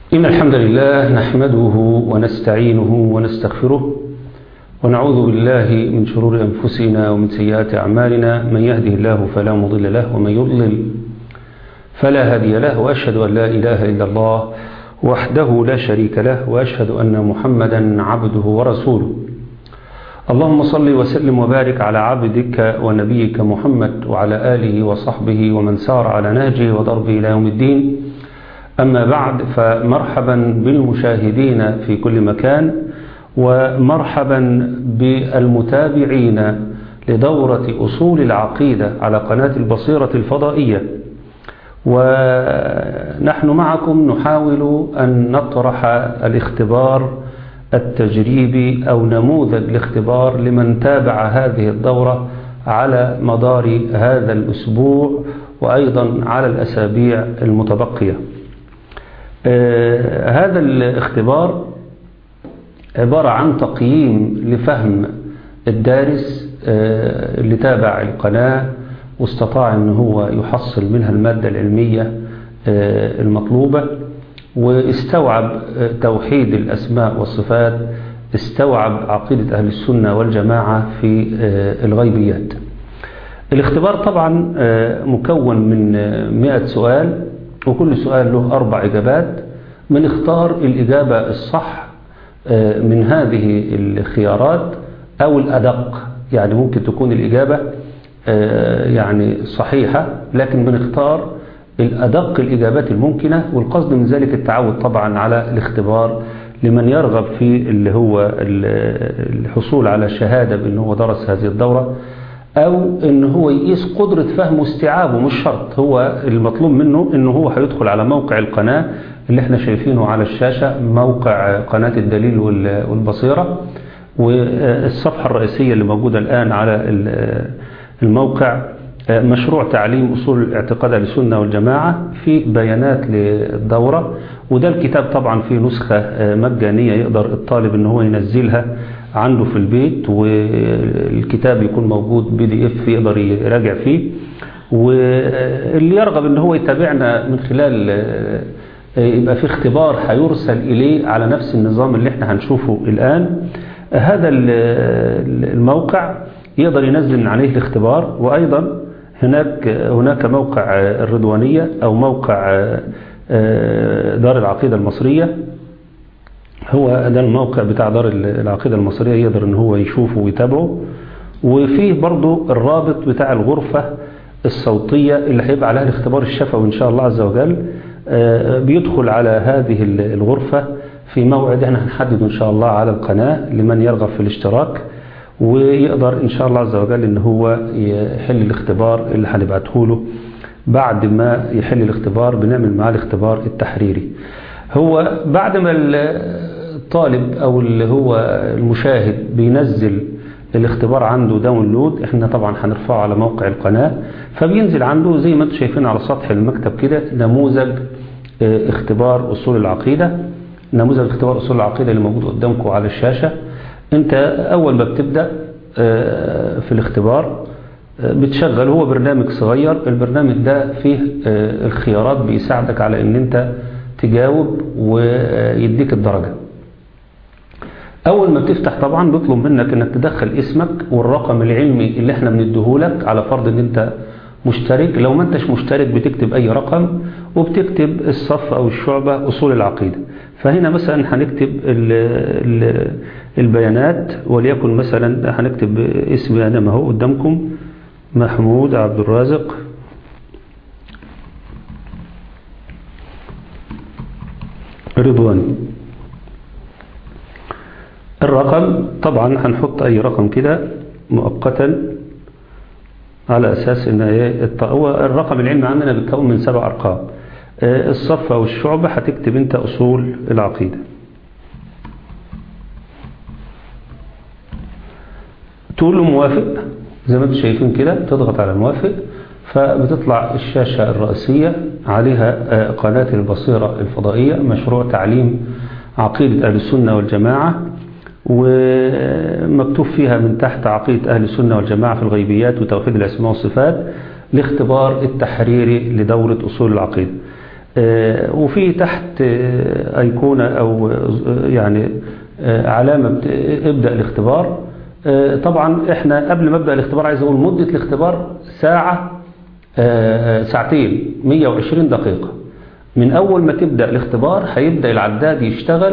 إن الحمد لله نحمده ونستعينه ونستغفره ونعوذ بالله من شرور أنفسنا ومن سيئات أعمالنا من يهده الله فلا مضل له ومن يضلل فلا هادي له وأشهد أن لا إله إلا الله وحده لا شريك له وأشهد أن محمدا عبده ورسوله اللهم صل وسلم وبارك على عبدك ونبيك محمد وعلى آله وصحبه ومن سار على نهجه وضربه إلى يوم الدين أما بعد فمرحبا بالمشاهدين في كل مكان ومرحبا بالمتابعين لدورة أصول العقيدة على قناة البصيرة الفضائية ونحن معكم نحاول أن نطرح الاختبار التجريبي أو نموذج الاختبار لمن تابع هذه الدورة على مدار هذا الأسبوع وأيضا على الأسابيع المتبقية آه هذا الاختبار عبارة عن تقييم لفهم الدارس آه اللي تابع القناة واستطاع أن هو يحصل منها المادة العلمية آه المطلوبة واستوعب توحيد الأسماء والصفات استوعب عقيدة أهل السنة والجماعة في الغيبيات الاختبار طبعا مكون من مئة سؤال وكل سؤال له أربع إجابات بنختار الإجابة الصح من هذه الخيارات أو الأدق يعني ممكن تكون الإجابة يعني صحيحة لكن بنختار الأدق الإجابات الممكنة والقصد من ذلك التعود طبعا على الاختبار لمن يرغب في اللي هو الحصول على شهادة بأن هو درس هذه الدورة أو أن هو يقيس قدرة فهم واستيعابه مش شرط هو المطلوب منه أنه هو هيدخل على موقع القناة اللي احنا شايفينه على الشاشة موقع قناة الدليل والبصيرة والصفحة الرئيسية اللي موجودة الآن على الموقع مشروع تعليم أصول اعتقاد السنة والجماعة في بيانات للدورة وده الكتاب طبعا فيه نسخة مجانية يقدر الطالب ان هو ينزلها عنده في البيت والكتاب يكون موجود بي دي اف يقدر يراجع فيه واللي يرغب ان هو يتابعنا من خلال يبقى في اختبار هيرسل اليه على نفس النظام اللي احنا هنشوفه الان هذا الموقع يقدر ينزل من عليه الاختبار وايضا هناك هناك موقع الرضوانية أو موقع دار العقيدة المصرية هو ده الموقع بتاع دار العقيدة المصرية يقدر ان هو يشوفه ويتابعه وفيه برضو الرابط بتاع الغرفة الصوتية اللي هيبقى عليها الاختبار الشفوي ان شاء الله عز وجل بيدخل على هذه الغرفة في موعد احنا هنحدده ان شاء الله على القناة لمن يرغب في الاشتراك ويقدر إن شاء الله عز وجل إن هو يحل الاختبار اللي هنبعته له بعد ما يحل الاختبار بنعمل معاه الاختبار التحريري هو بعد ما الطالب أو اللي هو المشاهد بينزل الاختبار عنده داونلود احنا طبعا هنرفعه على موقع القناة فبينزل عنده زي ما انتم شايفين على سطح المكتب كده نموذج اختبار أصول العقيدة نموذج اختبار أصول العقيدة اللي موجود قدامكم على الشاشة انت اول ما بتبدأ في الاختبار بتشغل هو برنامج صغير البرنامج ده فيه الخيارات بيساعدك على ان انت تجاوب ويديك الدرجة اول ما بتفتح طبعا بيطلب منك انك تدخل اسمك والرقم العلمي اللي احنا بنديهولك على فرض ان انت مشترك لو ما انتش مشترك بتكتب اي رقم وبتكتب الصف او الشعبة اصول العقيدة فهنا مثلا هنكتب ال ال البيانات وليكن مثلا هنكتب اسمي انا ما هو قدامكم محمود عبد الرازق رضواني الرقم طبعا هنحط اي رقم كده مؤقتا على اساس ان هو الرقم العلمي عندنا بيتكون من سبع ارقام الصف او الشعبة هتكتب انت اصول العقيدة تقول له موافق زي ما انتم شايفين كده تضغط على موافق فبتطلع الشاشة الرئيسية عليها قناة البصيرة الفضائية مشروع تعليم عقيدة أهل السنة والجماعة ومكتوب فيها من تحت عقيدة أهل السنة والجماعة في الغيبيات وتوحيد الأسماء والصفات لاختبار التحريري لدورة أصول العقيدة آه، وفي تحت آه، أيقونة أو آه، يعني آه، علامة بت- ابدأ الاختبار آه، طبعا احنا قبل ما ابدأ الاختبار عايز اقول مدة الاختبار ساعة آه، ساعتين 120 دقيقة من أول ما تبدأ الاختبار هيبدأ العداد يشتغل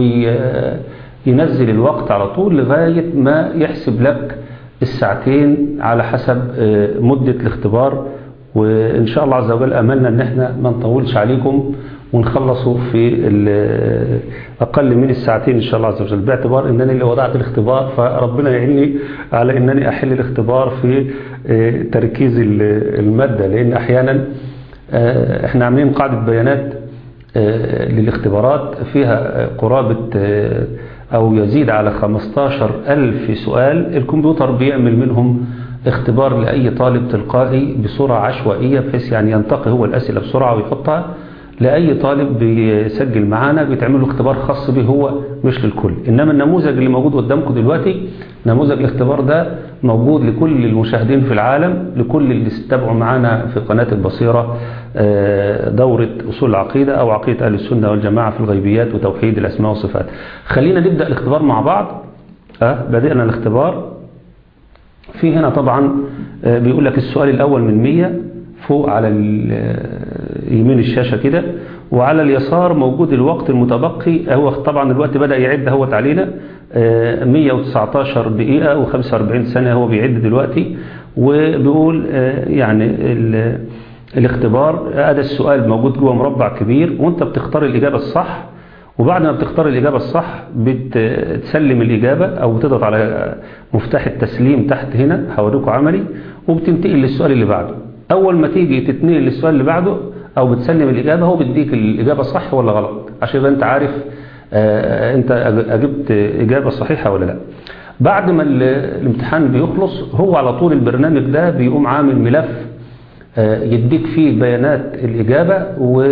وينزل الوقت على طول لغاية ما يحسب لك الساعتين على حسب آه، مدة الاختبار وإن شاء الله عز وجل أملنا أن احنا ما نطولش عليكم ونخلصوا في ال- أقل من الساعتين إن شاء الله عز وجل باعتبار أنني اللي وضعت الاختبار فربنا يعيني على أنني أحل الاختبار في آه، تركيز ال- المادة لأن أحيانا آه، احنا عاملين قاعدة بيانات آه، للاختبارات فيها آه، قرابة آه، أو يزيد على 15 ألف سؤال الكمبيوتر بيعمل منهم اختبار لأي طالب تلقائي بسرعة عشوائية بحيث يعني ينتقي هو الأسئلة بسرعة ويحطها لأي طالب بيسجل معانا بيتعمل له اختبار خاص به هو مش للكل إنما النموذج اللي موجود قدامكم دلوقتي نموذج الاختبار ده موجود لكل المشاهدين في العالم لكل اللي استبعوا معانا في قناة البصيرة آه، دورة أصول العقيدة أو عقيدة أهل السنة والجماعة في الغيبيات وتوحيد الأسماء والصفات خلينا نبدأ الاختبار مع بعض أه بدأنا الاختبار في هنا طبعا آه، بيقول لك السؤال الأول من 100 فوق على ال- آه، يمين الشاشة كده وعلى اليسار موجود الوقت المتبقي هو طبعا الوقت بدأ يعد هو علينا آه، 119 دقيقة و45 ثانية هو بيعد دلوقتي وبيقول آه، يعني ال- الاختبار هذا السؤال موجود جوه مربع كبير وانت بتختار الإجابة الصح وبعد ما بتختار الإجابة الصح بتسلم الإجابة أو بتضغط على مفتاح التسليم تحت هنا هوريكم عملي وبتنتقل للسؤال اللي بعده أول ما تيجي تتنقل للسؤال اللي بعده أو بتسلم الإجابة هو بيديك الإجابة صح ولا غلط عشان يبقى أنت عارف آه، أنت أجبت إجابة صحيحة ولا لا بعد ما ال- الامتحان بيخلص هو على طول البرنامج ده بيقوم عامل ملف آه، يديك فيه بيانات الإجابة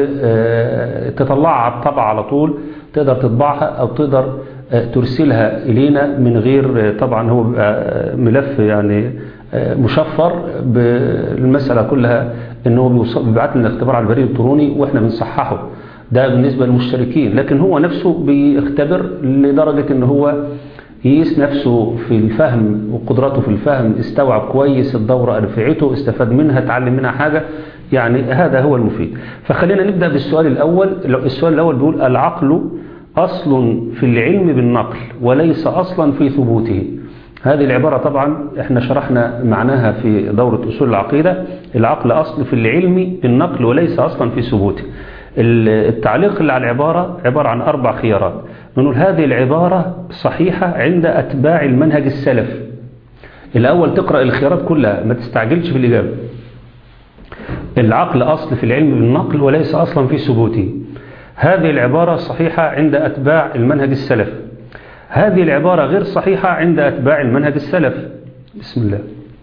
وتطلعها على الطبعة على طول تقدر تطبعها أو تقدر آه، ترسلها إلينا من غير آه، طبعا هو بيبقى، آه، ملف يعني آه، مشفر بالمسألة كلها إن هو بيوصل- بيبعت لنا اختبار على البريد الإلكتروني وإحنا بنصححه ده بالنسبة للمشتركين لكن هو نفسه بيختبر لدرجة إن هو يقيس نفسه في الفهم وقدراته في الفهم استوعب كويس الدورة نفعته استفاد منها اتعلم منها حاجة يعني هذا هو المفيد فخلينا نبدأ بالسؤال الأول السؤال الأول بيقول العقل أصل في العلم بالنقل وليس أصلا في ثبوته هذه العبارة طبعا احنا شرحنا معناها في دورة أصول العقيدة العقل أصل في العلم بالنقل وليس أصلا في ثبوته التعليق اللي على العبارة عبارة عن أربع خيارات نقول هذه العبارة صحيحة عند أتباع المنهج السلف الأول تقرأ الخيارات كلها ما تستعجلش في الإجابة العقل أصل في العلم بالنقل وليس أصلا في ثبوته هذه العبارة صحيحة عند أتباع المنهج السلف هذه العبارة غير صحيحة عند أتباع المنهج السلف بسم الله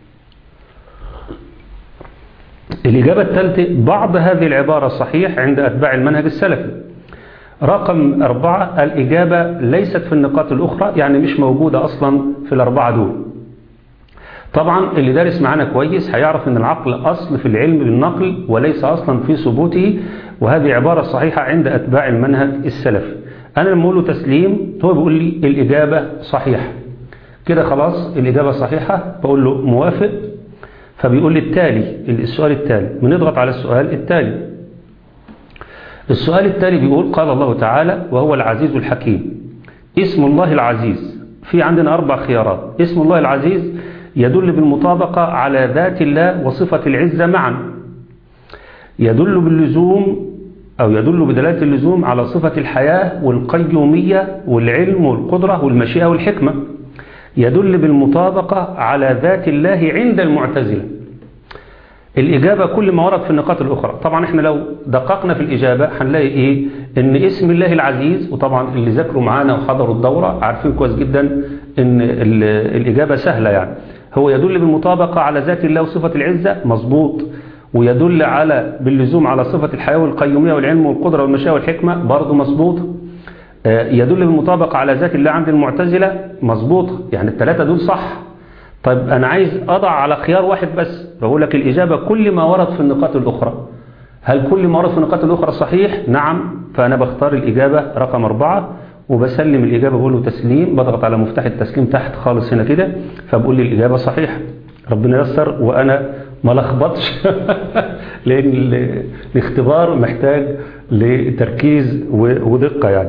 الإجابة الثالثة بعض هذه العبارة صحيح عند أتباع المنهج السلفي رقم أربعة الإجابة ليست في النقاط الأخرى يعني مش موجودة أصلا في الأربعة دول طبعا اللي دارس معانا كويس هيعرف ان العقل أصل في العلم بالنقل وليس أصلا في ثبوته وهذه عبارة صحيحة عند أتباع المنهج السلفي أنا لما أقول له تسليم هو بيقول لي الإجابة صحيحة كده خلاص الإجابة صحيحة بقول له موافق فبيقول لي التالي السؤال التالي بنضغط على السؤال التالي السؤال التالي بيقول قال الله تعالى وهو العزيز الحكيم اسم الله العزيز في عندنا أربع خيارات اسم الله العزيز يدل بالمطابقة على ذات الله وصفة العزة معا يدل باللزوم أو يدل بدلالة اللزوم على صفة الحياة والقيومية والعلم والقدرة والمشيئة والحكمة يدل بالمطابقة على ذات الله عند المعتزلة الإجابة كل ما ورد في النقاط الأخرى طبعا احنا لو دققنا في الإجابة هنلاقي إيه إن اسم الله العزيز وطبعا اللي ذاكروا معانا وحضروا الدورة عارفين كويس جدا إن الإجابة سهلة يعني هو يدل بالمطابقة على ذات الله وصفة العزة مظبوط ويدل على باللزوم على صفة الحياة والقيومية والعلم والقدرة والمشاء والحكمة برضه مظبوط يدل بالمطابقة على ذات الله عند المعتزلة مظبوط يعني الثلاثة دول صح طيب أنا عايز أضع على خيار واحد بس بقول لك الإجابة كل ما ورد في النقاط الأخرى هل كل ما ورد في النقاط الأخرى صحيح نعم فأنا بختار الإجابة رقم أربعة وبسلم الإجابة بقول له تسليم بضغط على مفتاح التسليم تحت خالص هنا كده فبقول لي الإجابة صحيحة ربنا يسر وأنا ما لخبطش لأن ال- الاختبار محتاج لتركيز و- ودقة يعني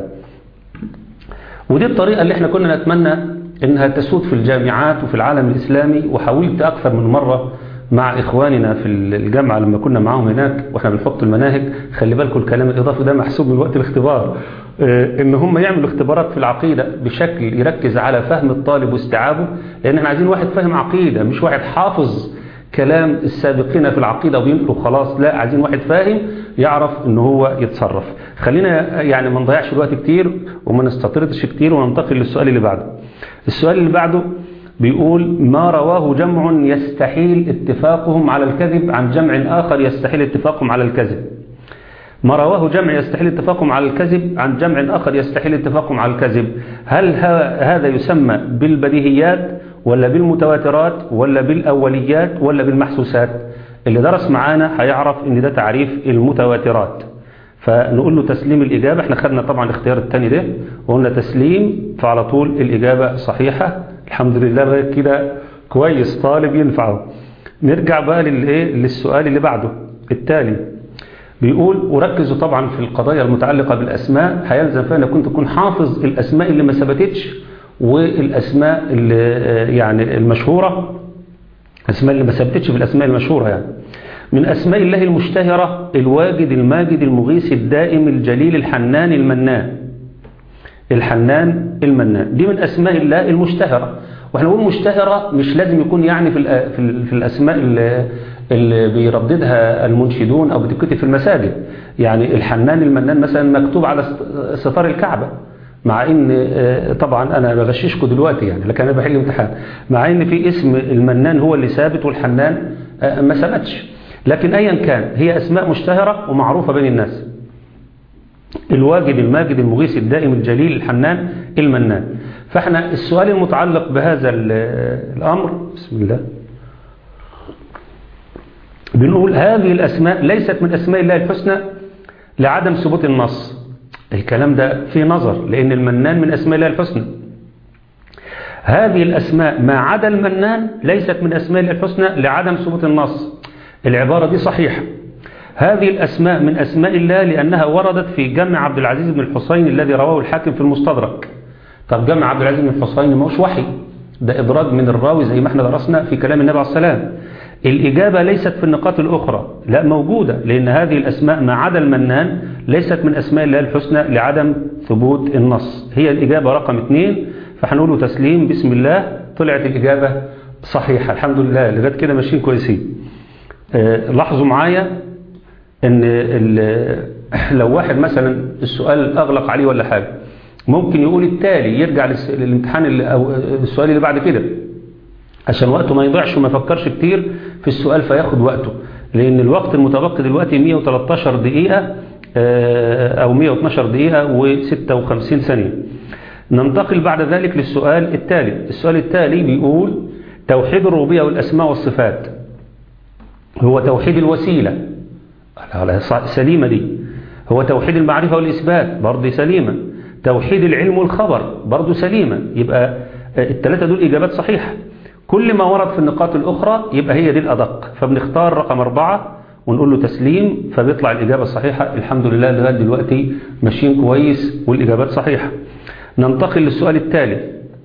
ودي الطريقة اللي احنا كنا نتمنى انها تسود في الجامعات وفي العالم الاسلامي وحاولت اكثر من مرة مع اخواننا في الجامعة لما كنا معاهم هناك واحنا بنحط المناهج خلي بالكم الكلام الاضافي ده محسوب من وقت الاختبار اه، ان هم يعملوا اختبارات في العقيدة بشكل يركز على فهم الطالب واستيعابه لان احنا عايزين واحد فاهم عقيدة مش واحد حافظ كلام السابقين في العقيدة وبينقلوا خلاص لا عايزين واحد فاهم يعرف ان هو يتصرف خلينا يعني ما نضيعش الوقت كتير وما نستطردش كتير وننتقل للسؤال اللي بعده السؤال اللي بعده بيقول ما رواه جمع يستحيل اتفاقهم على الكذب عن جمع آخر يستحيل اتفاقهم على الكذب ما رواه جمع يستحيل اتفاقهم على الكذب عن جمع آخر يستحيل اتفاقهم على الكذب هل ه- هذا يسمى بالبديهيات ولا بالمتواترات ولا بالأوليات ولا بالمحسوسات اللي درس معانا هيعرف ان ده تعريف المتواترات فنقول له تسليم الإجابة احنا خدنا طبعا الاختيار الثاني ده وقلنا تسليم فعلى طول الإجابة صحيحة الحمد لله لغاية كده كويس طالب ينفعه نرجع بقى للإيه للسؤال اللي بعده التالي بيقول وركزوا طبعا في القضايا المتعلقة بالأسماء هيلزم فيها أنك كنت تكون حافظ الأسماء اللي ما ثبتتش والأسماء اللي آه، يعني المشهورة الأسماء اللي ما ثبتتش في الأسماء المشهورة يعني من أسماء الله المشتهرة الواجد الماجد المغيث الدائم الجليل الحنان المنان الحنان المنان دي من أسماء الله المشتهرة واحنا نقول مشتهرة مش لازم يكون يعني في الأ- في ال- في الأسماء اللي, اللي بيرددها المنشدون أو بتتكتب في المساجد يعني الحنان المنان مثلا مكتوب على ست- ستار الكعبة مع ان آه، طبعا انا بغششكم دلوقتي يعني لكن انا بحل امتحان مع ان في اسم المنان هو اللي ثابت والحنان آه، ما ثبتش لكن ايا كان هي اسماء مشتهرة ومعروفة بين الناس الواجد الماجد المغيث الدائم الجليل الحنان المنان فاحنا السؤال المتعلق بهذا ال- الأمر بسم الله بنقول هذه الأسماء ليست من أسماء الله الحسنى لعدم ثبوت النص الكلام ده فيه نظر لأن المنان من أسماء الله الحسنى هذه الأسماء ما عدا المنان ليست من أسماء الله الحسنى لعدم ثبوت النص العبارة دي صحيحة هذه الأسماء من أسماء الله لأنها وردت في جمع عبد العزيز بن الحسين الذي رواه الحاكم في المستدرك طب جمع عبد العزيز بن الحسين ما هوش وحي ده إدراج من الراوي زي ما احنا درسنا في كلام النبي عليه السلام الإجابة ليست في النقاط الأخرى لا موجودة لأن هذه الأسماء ما عدا المنان ليست من أسماء الله الحسنى لعدم ثبوت النص هي الإجابة رقم اثنين فهنقول له تسليم بسم الله طلعت الإجابة صحيحة الحمد لله لغاية كده ماشيين كويسين آه، لاحظوا معايا ان ال- لو واحد مثلا السؤال اغلق عليه ولا حاجة ممكن يقول التالي يرجع للس- للامتحان اللي او السؤال اللي بعد كده عشان وقته ما يضيعش وما يفكرش كتير في السؤال فياخد وقته لان الوقت المتبقي دلوقتي 113 دقيقة آه، او 112 دقيقة و56 ثانية ننتقل بعد ذلك للسؤال التالي السؤال التالي بيقول توحيد الربوبية والاسماء والصفات هو توحيد الوسيلة لا لا سليمة دي هو توحيد المعرفة والإثبات برضه سليمة توحيد العلم والخبر برضه سليمة يبقى الثلاثة دول إجابات صحيحة كل ما ورد في النقاط الأخرى يبقى هي دي الأدق فبنختار رقم أربعة ونقول له تسليم فبيطلع الإجابة الصحيحة الحمد لله لغاية دلوقتي ماشيين كويس والإجابات صحيحة ننتقل للسؤال التالي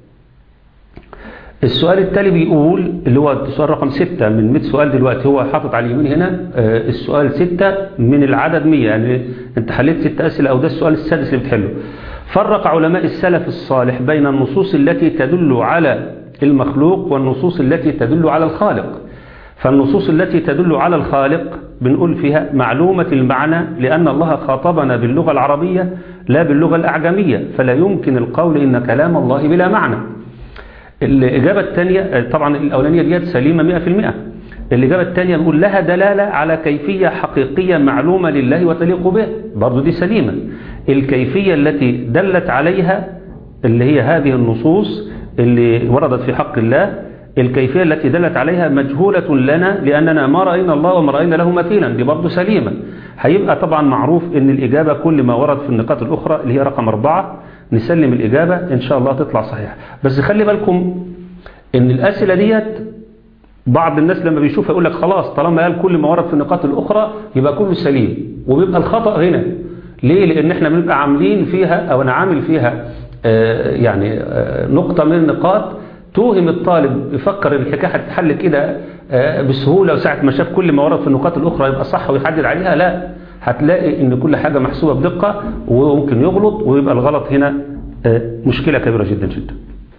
السؤال التالي بيقول اللي هو السؤال رقم ستة من 100 سؤال دلوقتي هو حاطط على اليمين هنا آه، السؤال ستة من العدد 100 يعني انت حليت ست أسئلة أو ده السؤال السادس اللي بتحله فرق علماء السلف الصالح بين النصوص التي تدل على المخلوق والنصوص التي تدل على الخالق فالنصوص التي تدل على الخالق بنقول فيها معلومة المعنى لأن الله خاطبنا باللغة العربية لا باللغة الأعجمية فلا يمكن القول إن كلام الله بلا معنى الإجابة الثانية طبعا الأولانية ديت سليمة 100% الإجابة الثانية نقول لها دلالة على كيفية حقيقية معلومة لله وتليق به برضو دي سليمة الكيفية التي دلت عليها اللي هي هذه النصوص اللي وردت في حق الله الكيفية التي دلت عليها مجهولة لنا لأننا ما رأينا الله وما رأينا له مثيلا دي برضو سليمة هيبقى طبعا معروف ان الإجابة كل ما ورد في النقاط الأخرى اللي هي رقم أربعة نسلم الإجابة إن شاء الله تطلع صحيحة بس خلي بالكم ان الأسئلة ديت بعض الناس لما بيشوفها يقول لك خلاص طالما قال كل ما ورد في النقاط الأخرى يبقى كله سليم وبيبقى الخطأ هنا ليه لأن احنا بنبقى عاملين فيها أو أنا عامل فيها آه يعني آه نقطة من النقاط توهم الطالب يفكر ان الحكايه هتتحل كده آه بسهوله وساعه ما شاف كل ما ورد في النقاط الاخرى يبقى صح ويحدد عليها لا هتلاقي ان كل حاجه محسوبه بدقه وممكن يغلط ويبقى الغلط هنا مشكله كبيره جدا جدا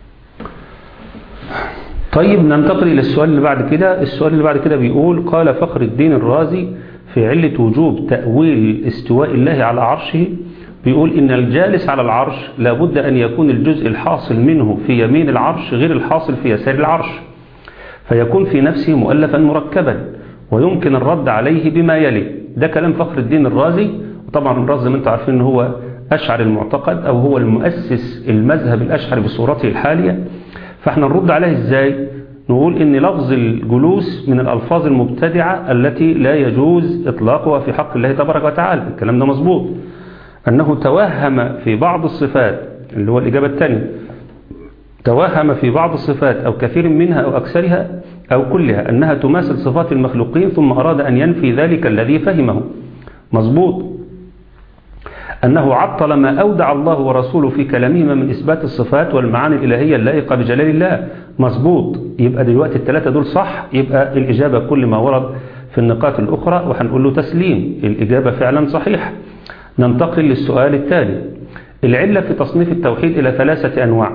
طيب ننتقل إلى السؤال اللي بعد كده السؤال اللي بعد كده بيقول قال فخر الدين الرازي في علة وجوب تأويل استواء الله على عرشه بيقول إن الجالس على العرش لابد أن يكون الجزء الحاصل منه في يمين العرش غير الحاصل في يسار العرش فيكون في نفسه مؤلفا مركبا ويمكن الرد عليه بما يلي ده كلام فخر الدين الرازي وطبعا الرازي ما انتم عارفين ان هو أشعر المعتقد أو هو المؤسس المذهب الأشعري بصورته الحالية فاحنا نرد عليه ازاي نقول ان لفظ الجلوس من الالفاظ المبتدعة التي لا يجوز اطلاقها في حق الله تبارك وتعالى الكلام ده مظبوط انه توهم في بعض الصفات اللي هو الاجابة الثانية توهم في بعض الصفات او كثير منها او اكثرها او كلها انها تماثل صفات المخلوقين ثم اراد ان ينفي ذلك الذي فهمه مظبوط أنه عطل ما أودع الله ورسوله في كلامهما من إثبات الصفات والمعاني الإلهية اللائقة بجلال الله مظبوط يبقى دلوقتي الثلاثة دول صح يبقى الإجابة كل ما ورد في النقاط الأخرى وهنقول له تسليم الإجابة فعلا صحيحة ننتقل للسؤال التالي العلة في تصنيف التوحيد إلى ثلاثة أنواع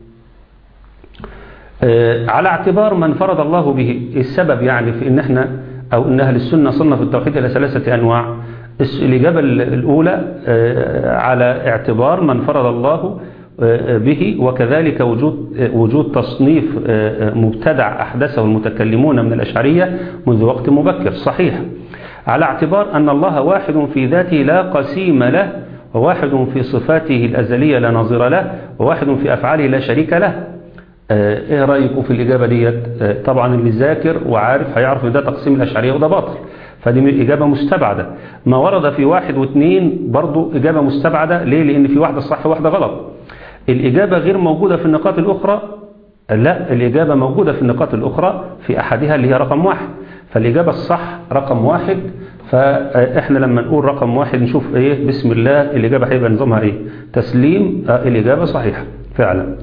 على اعتبار من فرض الله به السبب يعني في إن احنا أو إن أهل السنة صنف التوحيد إلى ثلاثة أنواع الإجابة الأولى على اعتبار من فرض الله به وكذلك وجود وجود تصنيف مبتدع أحدثه المتكلمون من الأشعرية منذ وقت مبكر صحيح على اعتبار أن الله واحد في ذاته لا قسيم له وواحد في صفاته الأزلية لا نظير له وواحد في أفعاله لا شريك له ايه رأيكم في الإجابة ديت طبعا اللي ذاكر وعارف هيعرف ان ده تقسيم الأشعرية وده باطل فدي إجابة مستبعدة ما ورد في واحد واثنين برضو إجابة مستبعدة ليه لأن في واحدة صح وواحدة غلط الإجابة غير موجودة في النقاط الأخرى لا الإجابة موجودة في النقاط الأخرى في أحدها اللي هي رقم واحد فالإجابة الصح رقم واحد فإحنا لما نقول رقم واحد نشوف إيه بسم الله الإجابة هيبقى نظامها إيه تسليم آه الإجابة صحيحة فعلا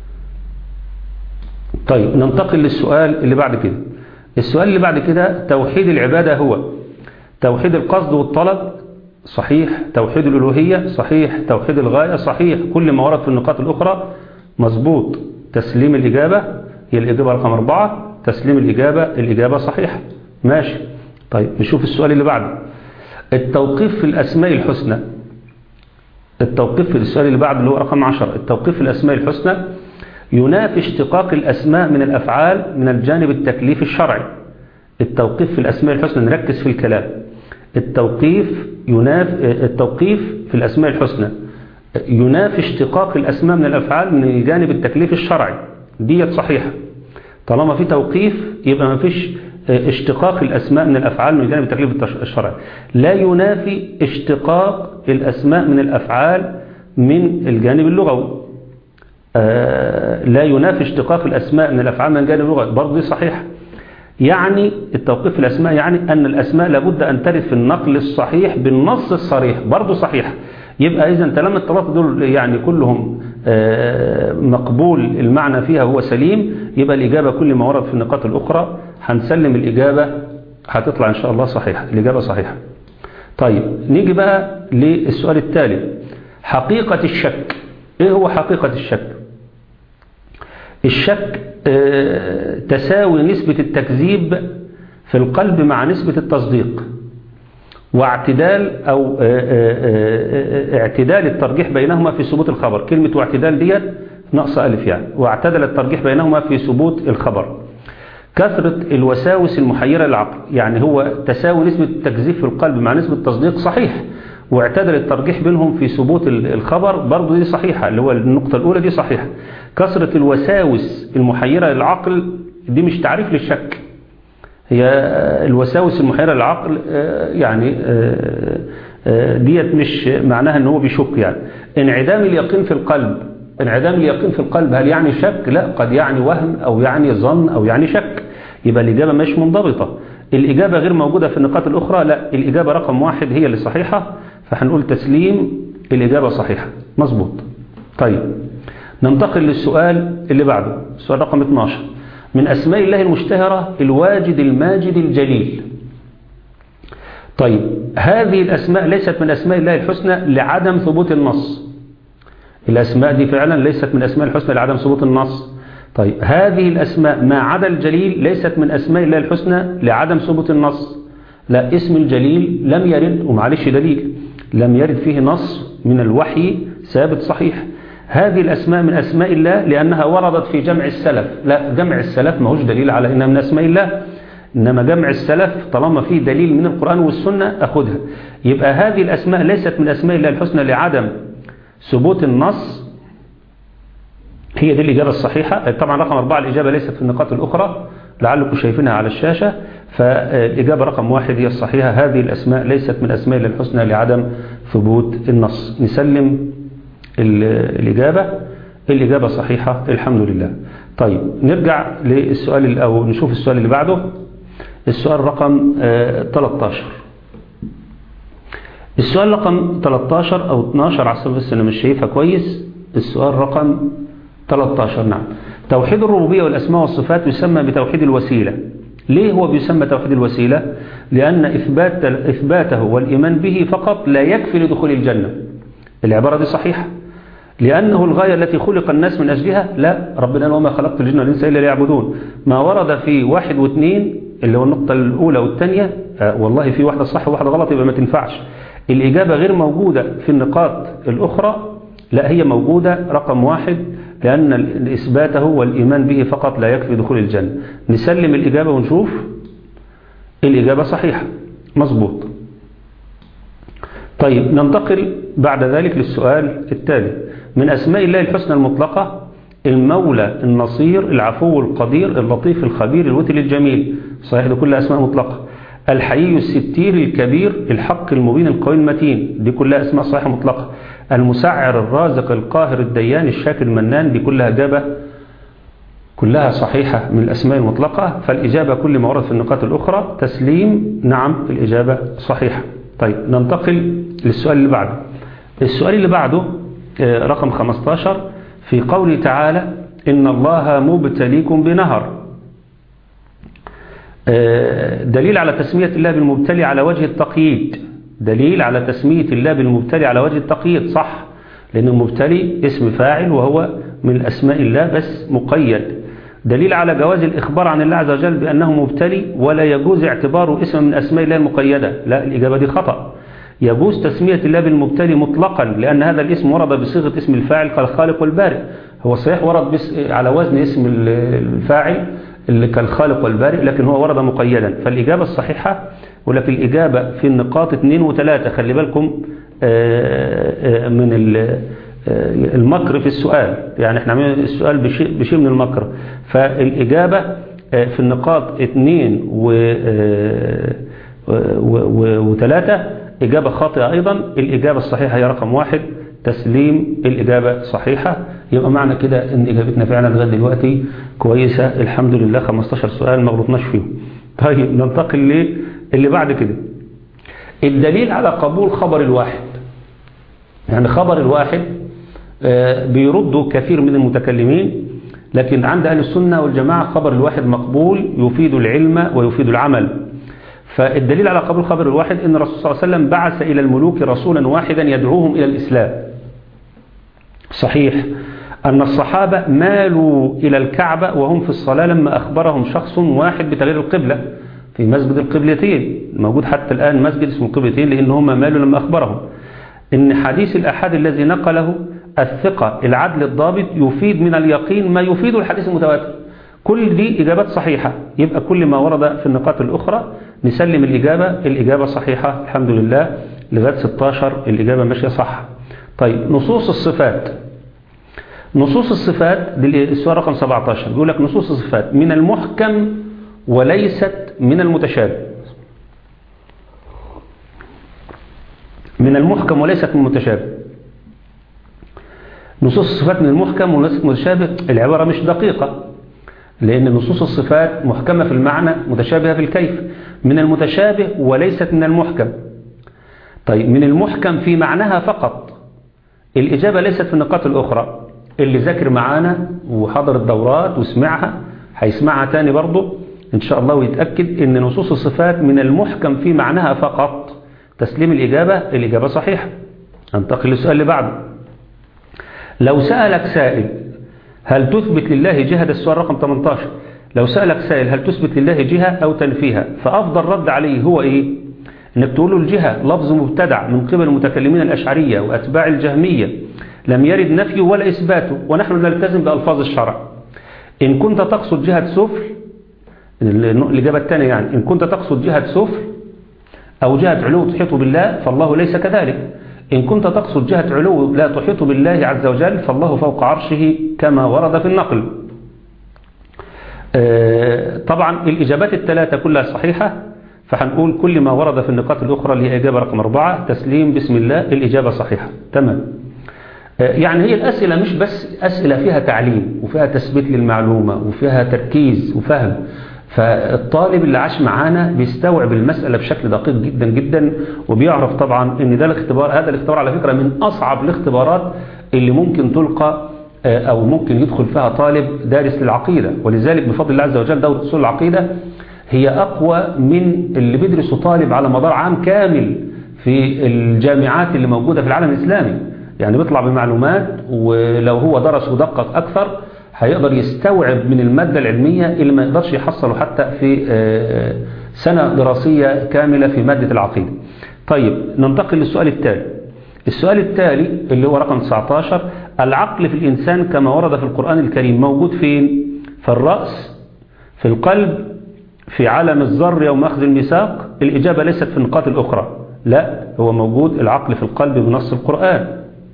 طيب ننتقل للسؤال اللي بعد كده السؤال اللي بعد كده توحيد العبادة هو توحيد القصد والطلب صحيح توحيد الألوهية صحيح توحيد الغاية صحيح كل ما ورد في النقاط الأخرى مظبوط تسليم الإجابة هي الإجابة رقم أربعة تسليم الإجابة الإجابة صحيحة ماشي طيب نشوف السؤال اللي بعده التوقيف في الأسماء الحسنى التوقيف في السؤال اللي بعده اللي هو رقم عشر التوقيف في الأسماء الحسنى ينافي اشتقاق الأسماء من الأفعال من الجانب التكليف الشرعي التوقيف في الأسماء الحسنى نركز في الكلام التوقيف يناف التوقيف في الأسماء الحسنى ينافي اشتقاق الأسماء من الأفعال من الجانب التكليف الشرعي ديت صحيحة طالما في توقيف يبقى ما فيش اشتقاق الأسماء من الأفعال من جانب التكليف الشرعي لا ينافي اشتقاق الأسماء من الأفعال من الجانب اللغوي لا ينافي اشتقاق الأسماء من الأفعال من الجانب اللغوي برضه دي صحيح يعني التوقيف في الأسماء يعني أن الأسماء لابد أن ترد في النقل الصحيح بالنص الصريح برضه صحيح يبقى إذا طالما الثلاثة دول يعني كلهم مقبول المعنى فيها هو سليم يبقى الإجابة كل ما ورد في النقاط الأخرى هنسلم الإجابة هتطلع إن شاء الله صحيحة الإجابة صحيحة طيب نيجي بقى للسؤال التالي حقيقة الشك إيه هو حقيقة الشك الشك تساوي نسبة التكذيب في القلب مع نسبة التصديق واعتدال أو اعتدال الترجيح بينهما في ثبوت الخبر كلمة واعتدال ديت نقص ألف يعني واعتدل الترجيح بينهما في ثبوت الخبر كثرة الوساوس المحيرة للعقل يعني هو تساوي نسبة التكذيب في القلب مع نسبة التصديق صحيح واعتدل الترجيح بينهم في ثبوت الخبر برضه دي صحيحة اللي هو النقطة الأولى دي صحيحة كثرة الوساوس المحيرة للعقل دي مش تعريف للشك هي الوساوس المحيرة للعقل يعني ديت مش معناها ان هو بيشك يعني انعدام اليقين في القلب انعدام اليقين في القلب هل يعني شك لا قد يعني وهم او يعني ظن او يعني شك يبقى الإجابة مش منضبطة الإجابة غير موجودة في النقاط الأخرى لا الإجابة رقم واحد هي اللي صحيحة فهنقول تسليم الإجابة صحيحة مظبوط طيب ننتقل للسؤال اللي بعده السؤال رقم 12 من أسماء الله المشتهرة الواجد الماجد الجليل طيب هذه الأسماء ليست من أسماء الله الحسنى لعدم ثبوت النص الأسماء دي فعلا ليست من أسماء الحسنى لعدم ثبوت النص طيب هذه الأسماء ما عدا الجليل ليست من أسماء الله الحسنى لعدم ثبوت النص لا اسم الجليل لم يرد ومعلش دليل لم يرد فيه نص من الوحي ثابت صحيح هذه الأسماء من أسماء الله لأنها وردت في جمع السلف لا جمع السلف ما هوش دليل على إنها من أسماء الله إنما جمع السلف طالما فيه دليل من القرآن والسنة أخذها يبقى هذه الأسماء ليست من أسماء الله الحسنى لعدم ثبوت النص هي دي الإجابة الصحيحة طبعا رقم أربعة الإجابة ليست في النقاط الأخرى لعلكم شايفينها على الشاشة فالإجابة رقم واحد هي الصحيحة هذه الأسماء ليست من أسماء الله الحسنى لعدم ثبوت النص نسلم الإجابة الإجابة صحيحة الحمد لله طيب نرجع للسؤال أو نشوف السؤال اللي بعده السؤال رقم 13 السؤال رقم 13 أو 12 عشان بس أنا مش شايفها كويس السؤال رقم 13 نعم توحيد الربوبية والأسماء والصفات يسمى بتوحيد الوسيلة ليه هو بيسمى توحيد الوسيلة لأن إثبات إثباته والإيمان به فقط لا يكفي لدخول الجنة العبارة دي صحيحة لأنه الغاية التي خلق الناس من أجلها لا ربنا وما خلقت الجن والإنس إلا ليعبدون ما ورد في واحد واثنين اللي هو النقطة الأولى والثانية آه والله في واحدة صح وواحدة غلط يبقى ما تنفعش الإجابة غير موجودة في النقاط الأخرى لا هي موجودة رقم واحد لأن إثباته والإيمان به فقط لا يكفي دخول الجنة نسلم الإجابة ونشوف الإجابة صحيحة مظبوط طيب ننتقل بعد ذلك للسؤال التالي من أسماء الله الحسنى المطلقة المولى النصير العفو القدير اللطيف الخبير الوتر الجميل صحيح دي كلها أسماء مطلقة الحيي الستير الكبير الحق المبين القوي المتين دي كلها أسماء صحيحة مطلقة المسعر الرازق القاهر الديان الشاكر المنان دي كلها إجابة كلها صحيحة من الأسماء المطلقة فالإجابة كل ما ورد في النقاط الأخرى تسليم نعم الإجابة صحيحة طيب ننتقل للسؤال اللي بعده السؤال اللي بعده رقم 15 في قوله تعالى إن الله مبتليكم بنهر دليل على تسمية الله بالمبتلي على وجه التقييد دليل على تسمية الله بالمبتلي على وجه التقييد صح لأن المبتلي اسم فاعل وهو من أسماء الله بس مقيد دليل على جواز الإخبار عن الله عز وجل بأنه مبتلي ولا يجوز اعتباره اسم من أسماء الله المقيدة لا الإجابة دي خطأ يجوز تسمية الله بالمبتلي مطلقا لأن هذا الاسم ورد بصيغة اسم الفاعل كالخالق والبارئ هو صحيح ورد بس على وزن اسم الفاعل اللي كالخالق والبارئ لكن هو ورد مقيدا فالإجابة الصحيحة ولكن الإجابة في النقاط 2 و3 خلي بالكم من المكر في السؤال يعني احنا عملنا السؤال بشيء, بشيء من المكر فالإجابة في النقاط 2 و3 إجابة خاطئة أيضا الإجابة الصحيحة هي رقم واحد تسليم الإجابة صحيحة يبقى معنى كده ان إجابتنا فعلا لغايه دلوقتي كويسة الحمد لله 15 سؤال ما غلطناش فيهم طيب ننتقل للي بعد كده الدليل على قبول خبر الواحد يعني خبر الواحد بيرده كثير من المتكلمين لكن عند أهل السنة والجماعة خبر الواحد مقبول يفيد العلم ويفيد العمل فالدليل على قبول خبر الواحد ان الرسول صلى الله عليه وسلم بعث إلى الملوك رسولا واحدا يدعوهم إلى الإسلام صحيح أن الصحابة مالوا إلى الكعبة وهم في الصلاة لما أخبرهم شخص واحد بتغيير القبلة في مسجد القبلتين موجود حتى الآن مسجد اسمه القبلتين لأن هم مالوا لما أخبرهم إن حديث الأحد الذي نقله الثقة العدل الضابط يفيد من اليقين ما يفيد الحديث المتواتر كل دي إجابات صحيحة يبقى كل ما ورد في النقاط الأخرى نسلم الإجابة الإجابة صحيحة الحمد لله لغاية 16 الإجابة ماشية صح طيب نصوص الصفات نصوص الصفات السؤال رقم 17 بيقول لك نصوص الصفات من المحكم وليست من المتشابه من المحكم وليست من المتشابه نصوص الصفات من المحكم وليست من المتشابه العبارة مش دقيقة لأن نصوص الصفات محكمة في المعنى متشابهة في الكيف من المتشابه وليست من المحكم طيب من المحكم في معناها فقط الإجابة ليست في النقاط الأخرى اللي ذاكر معانا وحضر الدورات وسمعها هيسمعها تاني برضه إن شاء الله ويتأكد إن نصوص الصفات من المحكم في معناها فقط تسليم الإجابة الإجابة صحيحة انتقل للسؤال اللي بعده لو سألك سائل هل تثبت لله جهة ده السؤال رقم 18 لو سألك سائل هل تثبت لله جهة أو تنفيها فأفضل رد عليه هو إيه إنك تقول له الجهة لفظ مبتدع من قبل المتكلمين الأشعرية وأتباع الجهمية لم يرد نفيه ولا إثباته ونحن نلتزم بألفاظ الشرع إن كنت تقصد جهة سفل الإجابة الثانية يعني إن كنت تقصد جهة سفل أو جهة علو تحيط بالله فالله ليس كذلك إن كنت تقصد جهة علو لا تحيط بالله عز وجل فالله فوق عرشه كما ورد في النقل طبعا الإجابات الثلاثة كلها صحيحة فهنقول كل ما ورد في النقاط الأخرى اللي هي إجابة رقم أربعة تسليم بسم الله الإجابة صحيحة تمام يعني هي الأسئلة مش بس أسئلة فيها تعليم وفيها تثبيت للمعلومة وفيها تركيز وفهم فالطالب اللي عاش معانا بيستوعب المسألة بشكل دقيق جدا جدا وبيعرف طبعا ان ده الاختبار هذا الاختبار على فكرة من أصعب الاختبارات اللي ممكن تلقى أو ممكن يدخل فيها طالب دارس للعقيدة ولذلك بفضل الله عز وجل دورة أصول العقيدة هي أقوى من اللي بيدرسه طالب على مدار عام كامل في الجامعات اللي موجودة في العالم الإسلامي يعني بيطلع بمعلومات ولو هو درس ودقق أكثر هيقدر يستوعب من المادة العلمية اللي ما يقدرش يحصله حتى في سنة دراسية كاملة في مادة العقيدة طيب ننتقل للسؤال التالي السؤال التالي اللي هو رقم 19 العقل في الإنسان كما ورد في القرآن الكريم موجود فين في الرأس في القلب في عالم الذر يوم أخذ الميثاق الإجابة ليست في النقاط الأخرى لا هو موجود العقل في القلب بنص القرآن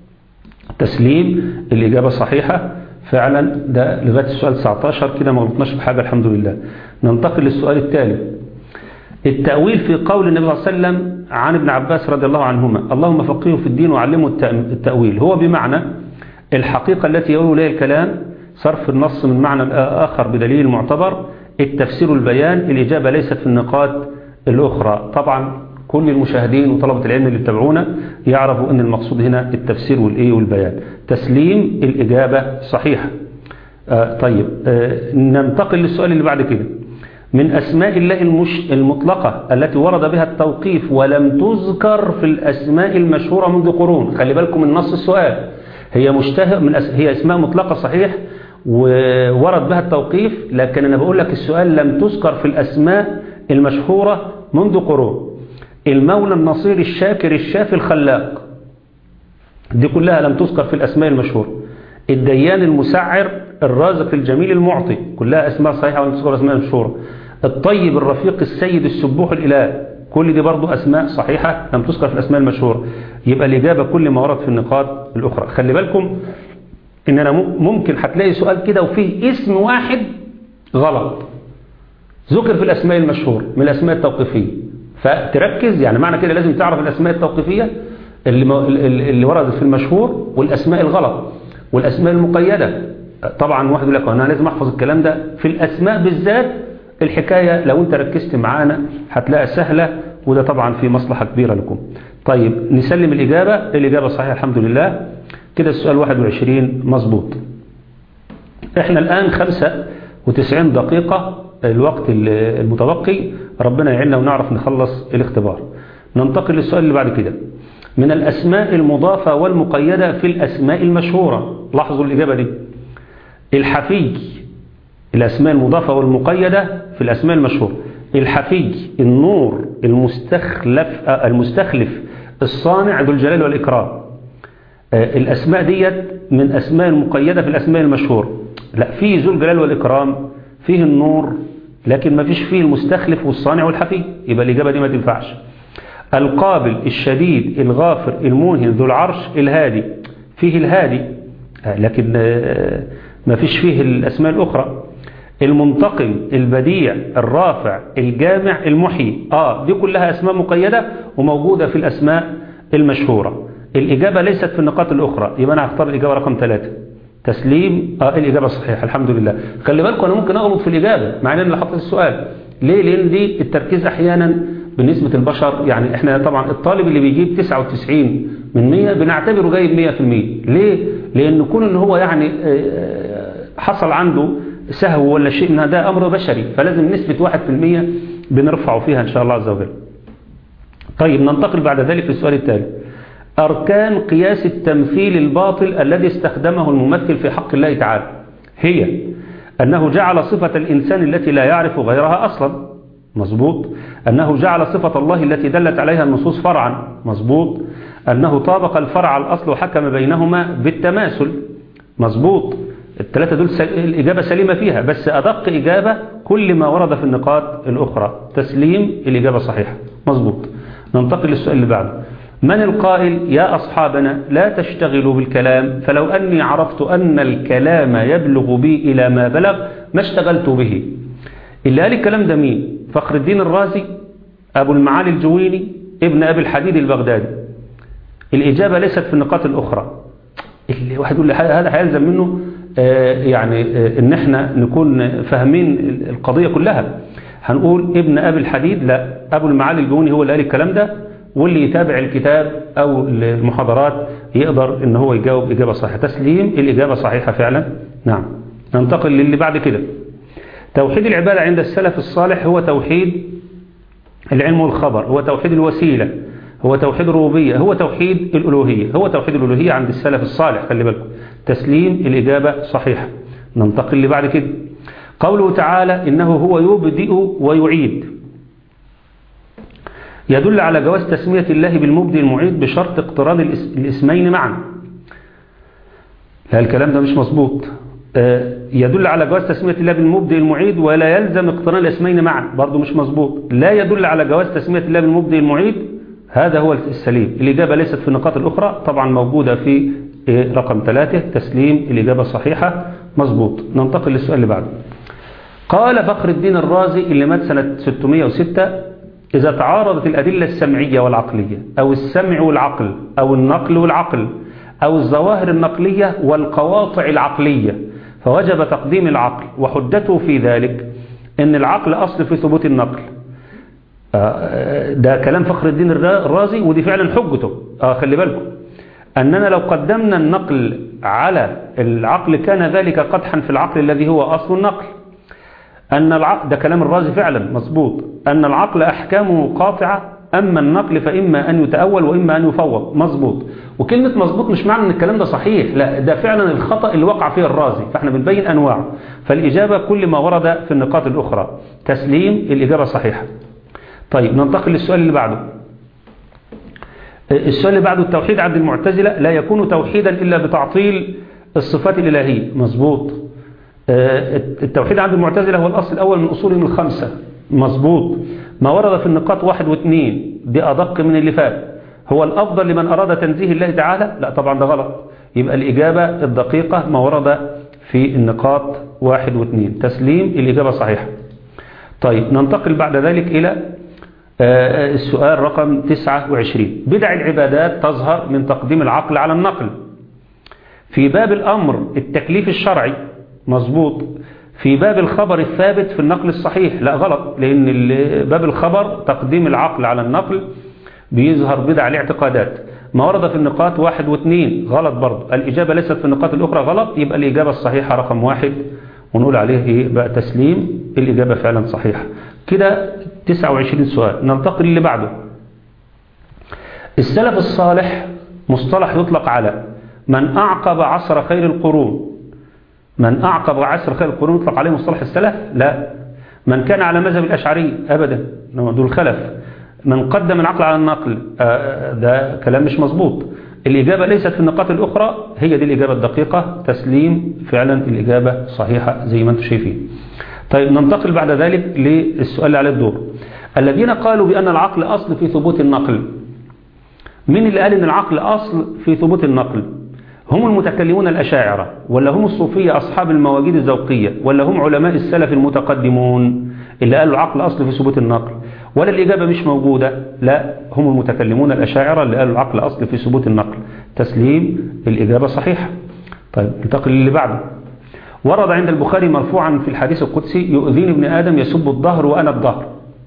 تسليم الإجابة صحيحة فعلا ده لغاية السؤال 19 كده ما غلطناش في حاجة الحمد لله ننتقل للسؤال التالي التأويل في قول النبي صلى الله عليه وسلم عن ابن عباس رضي الله عنهما اللهم فقهه في الدين وعلمه التأويل هو بمعنى الحقيقة التي يقول إليها الكلام صرف النص من معنى آخر بدليل معتبر التفسير البيان الإجابة ليست في النقاط الأخرى طبعا كل المشاهدين وطلبة العلم اللي بتابعونا يعرفوا أن المقصود هنا التفسير والإيه والبيان تسليم الإجابة صحيحة آه طيب آه ننتقل للسؤال اللي بعد كده من أسماء الله المش المطلقة التي ورد بها التوقيف ولم تذكر في الأسماء المشهورة منذ قرون خلي بالكم من نص السؤال هي مشتهر من أس... هي أسماء مطلقة صحيح وورد بها التوقيف لكن أنا بقول لك السؤال لم تذكر في الأسماء المشهورة منذ قرون المولى النصير الشاكر الشافي الخلاق دي كلها لم تذكر في الأسماء المشهورة الديان المسعر الرازق الجميل المعطي كلها أسماء صحيحة ولم تذكر أسماء مشهورة الطيب الرفيق السيد السبوح الإله كل دي برضو أسماء صحيحة لم تذكر في الأسماء المشهورة يبقى الإجابة كل ما ورد في النقاط الأخرى خلي بالكم إن أنا ممكن هتلاقي سؤال كده وفيه اسم واحد غلط ذكر في الأسماء المشهورة من الأسماء التوقيفية فتركز يعني معنى كده لازم تعرف الأسماء التوقيفية اللي, اللي وردت في المشهور والأسماء الغلط والأسماء المقيدة طبعا واحد يقول لك أنا لازم أحفظ الكلام ده في الأسماء بالذات الحكاية لو أنت ركزت معانا هتلاقي سهلة وده طبعا في مصلحة كبيرة لكم طيب نسلم الإجابة الإجابة صحيحة الحمد لله كده السؤال 21 مظبوط احنا الآن 95 دقيقة الوقت المتبقي ربنا يعيننا ونعرف نخلص الاختبار ننتقل للسؤال اللي بعد كده من الأسماء المضافة والمقيدة في الأسماء المشهورة لاحظوا الإجابة دي الحفي الأسماء المضافة والمقيدة في الأسماء المشهورة الحفي النور المستخلف المستخلف الصانع ذو الجلال والإكرام الأسماء ديت من أسماء المقيدة في الأسماء المشهورة لا في ذو الجلال والإكرام فيه النور لكن ما فيش فيه المستخلف والصانع والحفي يبقى الإجابة دي ما تنفعش القابل الشديد الغافر الموهن ذو العرش الهادي فيه الهادي لكن ما فيش فيه الأسماء الأخرى المنتقم البديع الرافع الجامع المحيي آه دي كلها أسماء مقيدة وموجودة في الأسماء المشهورة الإجابة ليست في النقاط الأخرى يبقى أنا هختار الإجابة رقم ثلاثة تسليم آه الإجابة صحيحة الحمد لله خلي بالكم أنا ممكن أغلط في الإجابة مع أن أنا حطيت السؤال ليه لأن دي التركيز أحيانا بالنسبة البشر يعني إحنا طبعا الطالب اللي بيجيب 99 من 100 بنعتبره جايب 100% ليه لأن كون إن هو يعني حصل عنده سهو ولا شيء من ده أمر بشري فلازم نسبة 1% بنرفعه فيها إن شاء الله عز وجل طيب ننتقل بعد ذلك للسؤال التالي أركان قياس التمثيل الباطل الذي استخدمه الممثل في حق الله تعالى هي أنه جعل صفة الإنسان التي لا يعرف غيرها أصلا مظبوط أنه جعل صفة الله التي دلت عليها النصوص فرعا مظبوط أنه طابق الفرع الأصل وحكم بينهما بالتماثل مظبوط الثلاثة دول سل... الإجابة سليمة فيها بس أدق إجابة كل ما ورد في النقاط الأخرى تسليم الإجابة صحيحة مظبوط ننتقل للسؤال اللي بعده من القائل يا أصحابنا لا تشتغلوا بالكلام فلو أني عرفت أن الكلام يبلغ بي إلى ما بلغ ما اشتغلت به اللي قال الكلام ده مين فخر الدين الرازي أبو المعالي الجويني ابن أبي الحديد البغدادي الإجابة ليست في النقاط الأخرى اللي واحد يقول لي هذا هيلزم منه آه يعني آه ان احنا نكون فاهمين القضية كلها هنقول ابن أبي الحديد لا أبو المعالي الجويني هو اللي قال الكلام ده واللي يتابع الكتاب أو المحاضرات يقدر ان هو يجاوب إجابة صحيحة تسليم الإجابة صحيحة فعلا نعم ننتقل للي بعد كده توحيد العبادة عند السلف الصالح هو توحيد العلم والخبر هو توحيد الوسيلة هو توحيد الربوبية هو توحيد الألوهية هو توحيد الألوهية عند السلف الصالح خلي بالكم تسليم الإجابة صحيحة ننتقل اللي بعد كده قوله تعالى إنه هو يبدئ ويعيد يدل على جواز تسمية الله بالمبدئ المعيد بشرط اقتران الاسمين معا لا الكلام ده مش مظبوط يدل على جواز تسمية الله بالمبدئ المعيد ولا يلزم اقتران الاسمين معا برضه مش مظبوط لا يدل على جواز تسمية الله بالمبدئ المعيد هذا هو السليم الإجابة ليست في النقاط الأخرى طبعا موجودة في رقم ثلاثة تسليم الإجابة صحيحة مظبوط ننتقل للسؤال اللي بعده قال فخر الدين الرازي اللي مات سنة 606 إذا تعارضت الأدلة السمعية والعقلية أو السمع والعقل أو النقل والعقل أو الظواهر النقلية والقواطع العقلية فوجب تقديم العقل وحجته في ذلك أن العقل أصل في ثبوت النقل ده كلام فخر الدين الرازي ودي فعلا حجته آه خلي بالكم أننا لو قدمنا النقل على العقل كان ذلك قدحا في العقل الذي هو أصل النقل أن العقل ده كلام الرازي فعلا مظبوط أن العقل أحكامه قاطعة أما النقل فإما أن يتأول وإما أن يفوض مظبوط وكلمة مظبوط مش معنى أن الكلام ده صحيح لا ده فعلا الخطأ اللي وقع فيه الرازي فإحنا بنبين أنواعه فالإجابة كل ما ورد في النقاط الأخرى تسليم الإجابة صحيحة طيب ننتقل للسؤال اللي بعده السؤال اللي بعده التوحيد عند المعتزلة لا يكون توحيدا إلا بتعطيل الصفات الإلهية مظبوط التوحيد عند المعتزلة هو الأصل الأول من أصولهم الخمسة مظبوط ما ورد في النقاط واحد واثنين دي أدق من اللي فات هو الأفضل لمن أراد تنزيه الله تعالى لا طبعا ده غلط يبقى الإجابة الدقيقة ما ورد في النقاط واحد واثنين تسليم الإجابة صحيحة طيب ننتقل بعد ذلك إلى السؤال رقم 29 بدع العبادات تظهر من تقديم العقل على النقل في باب الأمر التكليف الشرعي مظبوط في باب الخبر الثابت في النقل الصحيح لا غلط لأن باب الخبر تقديم العقل على النقل بيظهر بدع الاعتقادات ما ورد في النقاط واحد واثنين غلط برضه الإجابة ليست في النقاط الأخرى غلط يبقى الإجابة الصحيحة رقم واحد ونقول عليه إيه بقى تسليم الإجابة فعلا صحيحة كده 29 سؤال ننتقل اللي بعده السلف الصالح مصطلح يطلق على من أعقب عصر خير القرون من أعقب عصر خير القرون يطلق عليه مصطلح السلف لا من كان على مذهب الأشعري أبدا دول خلف من قدم العقل على النقل ده كلام مش مظبوط الإجابة ليست في النقاط الأخرى هي دي الإجابة الدقيقة تسليم فعلا الإجابة صحيحة زي ما انتم شايفين طيب ننتقل بعد ذلك للسؤال اللي عليه الدور الذين قالوا بأن العقل أصل في ثبوت النقل من اللي قال أن العقل أصل في ثبوت النقل هم المتكلمون الأشاعرة ولا هم الصوفية أصحاب المواجيد الذوقية ولا هم علماء السلف المتقدمون اللي قالوا العقل أصل في ثبوت النقل ولا الإجابة مش موجودة لا هم المتكلمون الأشاعرة اللي قالوا العقل أصل في ثبوت النقل تسليم الإجابة صحيحة طيب ننتقل اللي بعده ورد عند البخاري مرفوعا في الحديث القدسي يؤذيني ابن آدم يسب الظهر وأنا الظهر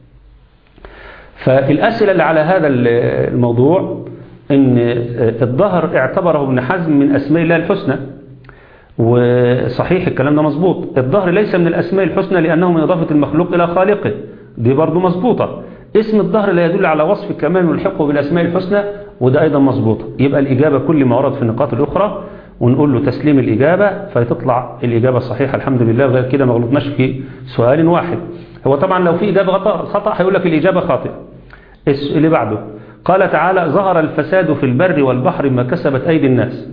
فالأسئلة اللي على هذا الموضوع ان الظهر اعتبره ابن حزم من أسماء الله الحسنى وصحيح الكلام ده مظبوط الظهر ليس من الأسماء الحسنى لأنه من إضافة المخلوق إلى خالقه دي برضو مظبوطة اسم الظهر لا يدل على وصف الكمال والحقه بالأسماء الحسنى وده أيضا مظبوطة يبقى الإجابة كل ما ورد في النقاط الأخرى ونقول له تسليم الإجابة فتطلع الإجابة الصحيحة الحمد لله غير كده ما غلطناش في سؤال واحد هو طبعا لو في إجابة خطأ هيقول لك الإجابة خاطئة اللي بعده قال تعالى ظهر الفساد في البر والبحر ما كسبت أيدي الناس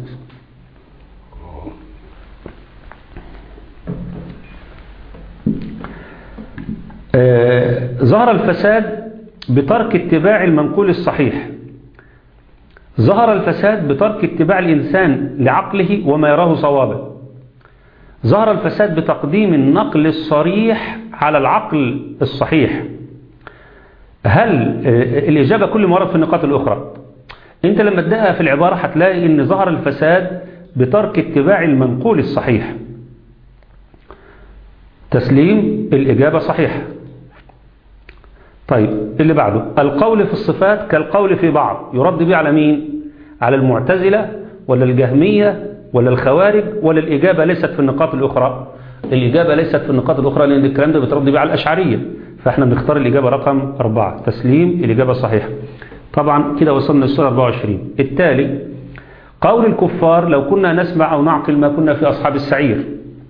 آه ظهر الفساد بترك اتباع المنقول الصحيح ظهر الفساد بترك اتباع الإنسان لعقله وما يراه صوابا ظهر الفساد بتقديم النقل الصريح على العقل الصحيح هل الإجابة كل مرة في النقاط الأخرى أنت لما تدقها في العبارة هتلاقي أن ظهر الفساد بترك اتباع المنقول الصحيح تسليم الإجابة صحيحة طيب اللي بعده القول في الصفات كالقول في بعض يرد به على مين على المعتزلة ولا الجهمية ولا الخوارج ولا الإجابة ليست في النقاط الأخرى الإجابة ليست في النقاط الأخرى لأن الكلام ده بترد به على الأشعرية فاحنا بنختار الإجابة رقم أربعة تسليم الإجابة صحيحة طبعا كده وصلنا للسورة 24 التالي قول الكفار لو كنا نسمع أو نعقل ما كنا في أصحاب السعير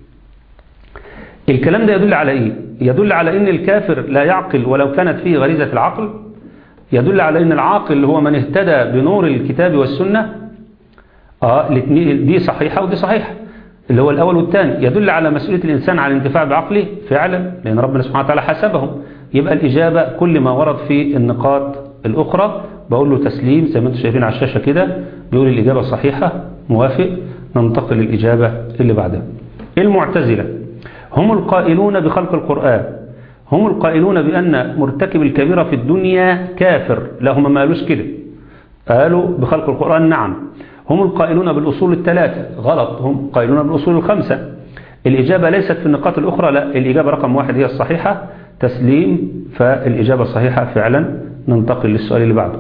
الكلام ده يدل على إيه يدل على إن الكافر لا يعقل ولو كانت فيه غريزة العقل يدل على إن العاقل هو من اهتدى بنور الكتاب والسنة آه دي صحيحة ودي صحيحة اللي هو الأول والثاني يدل على مسؤولية الإنسان على الانتفاع بعقله فعلا لأن ربنا سبحانه وتعالى حسبهم يبقى الإجابة كل ما ورد في النقاط الأخرى بقول له تسليم زي ما انتم شايفين على الشاشة كده بيقول الإجابة صحيحة موافق ننتقل للإجابة اللي بعدها المعتزلة هم القائلون بخلق القرآن هم القائلون بأن مرتكب الكبيرة في الدنيا كافر لا هم ما قالوش كده قالوا بخلق القرآن نعم هم القائلون بالأصول الثلاثة غلط هم قائلون بالأصول الخمسة الإجابة ليست في النقاط الأخرى لا الإجابة رقم واحد هي الصحيحة تسليم فالإجابة الصحيحة فعلا ننتقل للسؤال اللي بعده